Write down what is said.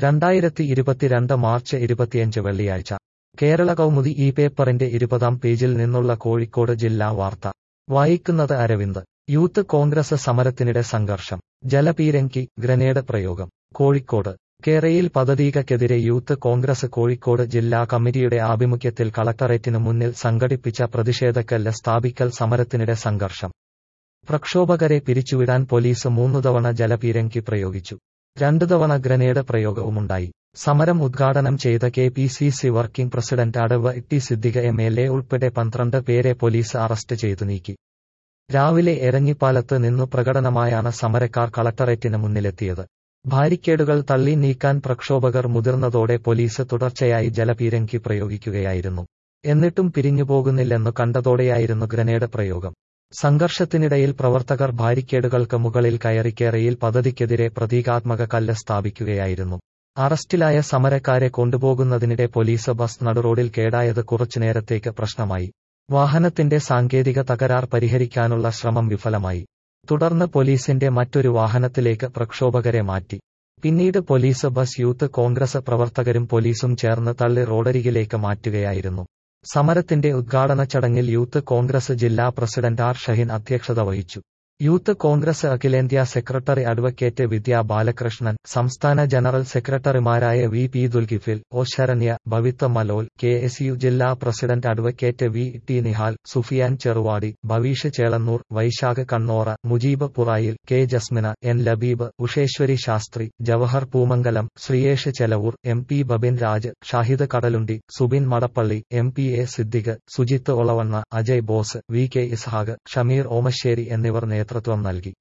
രണ്ടായിരത്തി ഇരുപത്തിരണ്ട് മാർച്ച് ഇരുപത്തിയഞ്ച് വെള്ളിയാഴ്ച കേരള കൗമുദി ഈ പേപ്പറിന്റെ ഇരുപതാം പേജിൽ നിന്നുള്ള കോഴിക്കോട് ജില്ലാ വാർത്ത വായിക്കുന്നത് അരവിന്ദ് യൂത്ത് കോൺഗ്രസ് സമരത്തിനിടെ സംഘർഷം ജലപീരങ്കി ഗ്രനേഡ് പ്രയോഗം കോഴിക്കോട് കേരയിൽ പദ്ധതികക്കെതിരെ യൂത്ത് കോൺഗ്രസ് കോഴിക്കോട് ജില്ലാ കമ്മിറ്റിയുടെ ആഭിമുഖ്യത്തിൽ കളക്ടറേറ്റിനു മുന്നിൽ സംഘടിപ്പിച്ച പ്രതിഷേധക്കല്ല് സ്ഥാപിക്കൽ സമരത്തിനിടെ സംഘർഷം പ്രക്ഷോഭകരെ പിരിച്ചുവിടാൻ പോലീസ് മൂന്നു തവണ ജലപീരങ്കി പ്രയോഗിച്ചു രണ്ടു തവണ ഗ്രനേഡ് പ്രയോഗവുമുണ്ടായി സമരം ഉദ്ഘാടനം ചെയ്ത K P C C working president അടവ് T Siddique M L A ഉൾപ്പെടെ പന്ത്രണ്ട് പേരെ പോലീസ് അറസ്റ്റ് ചെയ്തു നീക്കി രാവിലെ എരഞ്ഞിപ്പാലത്ത് നിന്നു പ്രകടനമായാണ് സമരക്കാർ കളക്ടറേറ്റിന് മുന്നിലെത്തിയത് ബാരിക്കേഡുകൾ തള്ളി നീക്കാൻ പ്രക്ഷോഭകർ മുതിർന്നതോടെ പോലീസ് തുടർച്ചയായി ജലപീരങ്കി പ്രയോഗിക്കുകയായിരുന്നു എന്നിട്ടും പിരിഞ്ഞുപോകുന്നില്ലെന്നു കണ്ടതോടെയായിരുന്നു ഗ്രനേഡ് പ്രയോഗം സംഘർഷത്തിനിടയിൽ പ്രവർത്തകർ ബാരിക്കേഡുകൾക്ക് മുകളിൽ കയറി കേരയിൽ പദ്ധതിക്കെതിരെ പ്രതീകാത്മക കല്ല് സ്ഥാപിക്കുകയായിരുന്നു അറസ്റ്റിലായ സമരക്കാരെ കൊണ്ടുപോകുന്നതിനിടെ പോലീസ് ബസ് നടുറോഡിൽ കേടായത് കുറച്ചുനേരത്തേക്ക് പ്രശ്നമായി വാഹനത്തിന്റെ സാങ്കേതിക തകരാർ പരിഹരിക്കാനുള്ള ശ്രമം വിഫലമായി തുടർന്ന് പോലീസിന്റെ മറ്റൊരു വാഹനത്തിലേക്ക് പ്രക്ഷോഭകരെ മാറ്റി പിന്നീട് പോലീസ് ബസ് യൂത്ത് കോൺഗ്രസ് പ്രവർത്തകരും പോലീസും ചേർന്ന് തള്ളി റോഡരികിലേക്ക് മാറ്റുകയായിരുന്നു സമരത്തിന്റെ ഉദ്ഘാടന ചടങ്ങിൽ യൂത്ത് കോൺഗ്രസ് ജില്ലാ പ്രസിഡന്റ് ആർ ഷഹിൻ അധ്യക്ഷത വഹിച്ചു യൂത്ത് കോൺഗ്രസ് അഖിലേന്ത്യാ സെക്രട്ടറി അഡ്വക്കേറ്റ് വിദ്യാ ബാലകൃഷ്ണൻ സംസ്ഥാന ജനറൽ സെക്രട്ടറിമാരായ V P Dulkifil O Saranya Bhavith Malol K S U ജില്ലാ president advocate V T Nihal Sufiyan Cheruvadi Bhaveesh Chelannur Vaisakh Kannora Mujeeb Purayil K Jasmina N Labeeb Usheswari Sasthri Jawahar Poomangalam Sreeyesh Chelavoor M P Babin Raj Shahid Kadalundi Subin Madappally M P A Siddique Sujith Olavanna Ajay Bose V K Ishaq Shameer Omassery എന്നിവർ നേതൃത്വം നൽകി